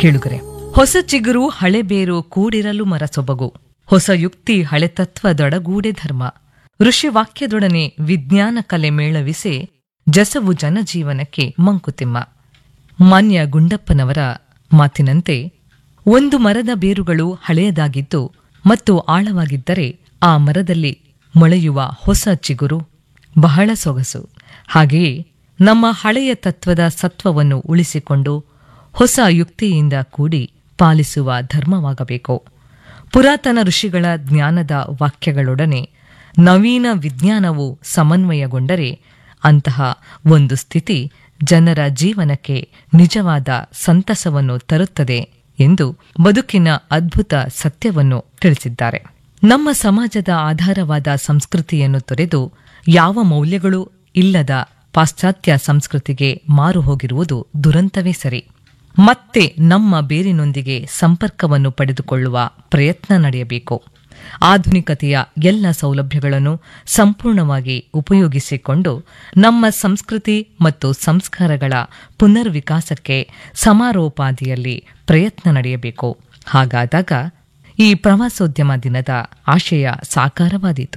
ಕೇಳುಗರೆ ಹೊಸ ಚಿಗುರು ಹಳೆ ಬೇರು ಕೂಡಿರಲು ಮರ ಸೊಬಗು ಹೊಸ ಯುಕ್ತಿ ಹಳೆ ತತ್ವದೊಡಗೂಡೆ ಧರ್ಮ ಋಷಿ ವಾಕ್ಯದೊಡನೆ ವಿಜ್ಞಾನ ಕಲೆ ಮೇಳವಿಸೆ ಜಸವು ಜನಜೀವನಕ್ಕೆ ಮಂಕುತಿಮ್ಮ ಮಾನ್ಯ ಗುಂಡಪ್ಪನವರ ಮಾತಿನಂತೆ ಒಂದು ಮರದ ಬೇರುಗಳು ಹಳೆಯದಾಗಿದ್ದು ಮತ್ತು ಆಳವಾಗಿದ್ದರೆ ಆ ಮರದಲ್ಲಿ ಮೊಳೆಯುವ ಹೊಸ ಚಿಗುರು ಬಹಳ ಸೊಗಸು ಹಾಗೆಯೇ ನಮ್ಮ ಹಳೆಯ ತತ್ವದ ಸತ್ವವನ್ನು ಉಳಿಸಿಕೊಂಡು ಹೊಸ ಯುಕ್ತಿಯಿಂದ ಕೂಡಿ ಪಾಲಿಸುವ ಧರ್ಮವಾಗಬೇಕು ಪುರಾತನ ಋಷಿಗಳ ಜ್ಞಾನದ ವಾಕ್ಯಗಳೊಡನೆ ನವೀನ ವಿಜ್ಞಾನವು ಸಮನ್ವಯಗೊಂಡರೆ ಅಂತಹ ಒಂದು ಸ್ಥಿತಿ ಜನರ ಜೀವನಕ್ಕೆ ನಿಜವಾದ ಸಂತಸವನ್ನು ತರುತ್ತದೆ ಎಂದು ಬದುಕಿನ ಅದ್ಭುತ ಸತ್ಯವನ್ನು ತಿಳಿಸಿದ್ದಾರೆ ನಮ್ಮ ಸಮಾಜದ ಆಧಾರವಾದ ಸಂಸ್ಕೃತಿಯನ್ನು ತೊರೆದು ಯಾವ ಮೌಲ್ಯಗಳೂ ಇಲ್ಲದ ಪಾಶ್ಚಾತ್ಯ ಸಂಸ್ಕೃತಿಗೆ ಮಾರು ಹೋಗಿರುವುದು ದುರಂತವೇ ಸರಿ ಮತ್ತೆ ನಮ್ಮ ಬೇರಿನೊಂದಿಗೆ ಸಂಪರ್ಕವನ್ನು ಪಡೆದುಕೊಳ್ಳುವ ಪ್ರಯತ್ನ ನಡೆಯಬೇಕು ಆಧುನಿಕತೆಯ ಎಲ್ಲ ಸೌಲಭ್ಯಗಳನ್ನು ಸಂಪೂರ್ಣವಾಗಿ ಉಪಯೋಗಿಸಿಕೊಂಡು ನಮ್ಮ ಸಂಸ್ಕೃತಿ ಮತ್ತು ಸಂಸ್ಕಾರಗಳ ಪುನರ್ವಿಕಾಸಕ್ಕೆ ಸಮಾರೋಪಾದಿಯಲ್ಲಿ ಪ್ರಯತ್ನ ನಡೆಯಬೇಕು ಹಾಗಾದಾಗ ಈ ಪ್ರವಾಸೋದ್ಯಮ ದಿನದ ಆಶಯ ಸಾಕಾರವಾದೀತು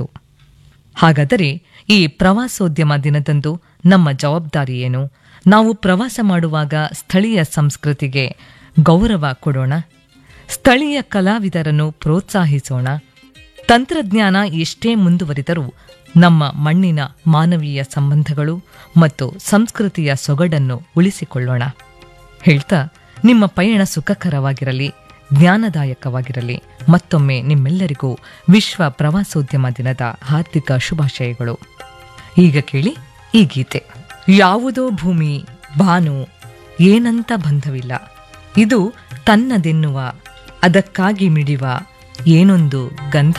ಹಾಗಾದರೆ ಈ ಪ್ರವಾಸೋದ್ಯಮ ದಿನದಂದು ನಮ್ಮ ಜವಾಬ್ದಾರಿ ಏನು ನಾವು ಪ್ರವಾಸ ಮಾಡುವಾಗ ಸ್ಥಳೀಯ ಸಂಸ್ಕೃತಿಗೆ ಗೌರವ ಕೊಡೋಣ ಸ್ಥಳೀಯ ಕಲಾವಿದರನ್ನು ಪ್ರೋತ್ಸಾಹಿಸೋಣ ತಂತ್ರಜ್ಞಾನ ಎಷ್ಟೇ ಮುಂದುವರಿದರೂ ನಮ್ಮ ಮಣ್ಣಿನ ಮಾನವೀಯ ಸಂಬಂಧಗಳು ಮತ್ತು ಸಂಸ್ಕೃತಿಯ ಸೊಗಡನ್ನು ಉಳಿಸಿಕೊಳ್ಳೋಣ ಹೇಳ್ತಾ ನಿಮ್ಮ ಪಯಣ ಸುಖಕರವಾಗಿರಲಿ ಜ್ಞಾನದಾಯಕವಾಗಿರಲಿ ಮತ್ತೊಮ್ಮೆ ನಿಮ್ಮೆಲ್ಲರಿಗೂ ವಿಶ್ವ ಪ್ರವಾಸೋದ್ಯಮ ದಿನದ ಹಾರ್ದಿಕ ಶುಭಾಶಯಗಳು ಈಗ ಕೇಳಿ ಈ ಗೀತೆ ಯಾವುದೋ ಭೂಮಿ ಭಾನು ಏನಂತ ಬಂಧವಿಲ್ಲ ಇದು ತನ್ನದೆನ್ನುವ ಅದಕ್ಕಾಗಿ ಮಿಡಿವ ಏನೊಂದು ಗಂಧ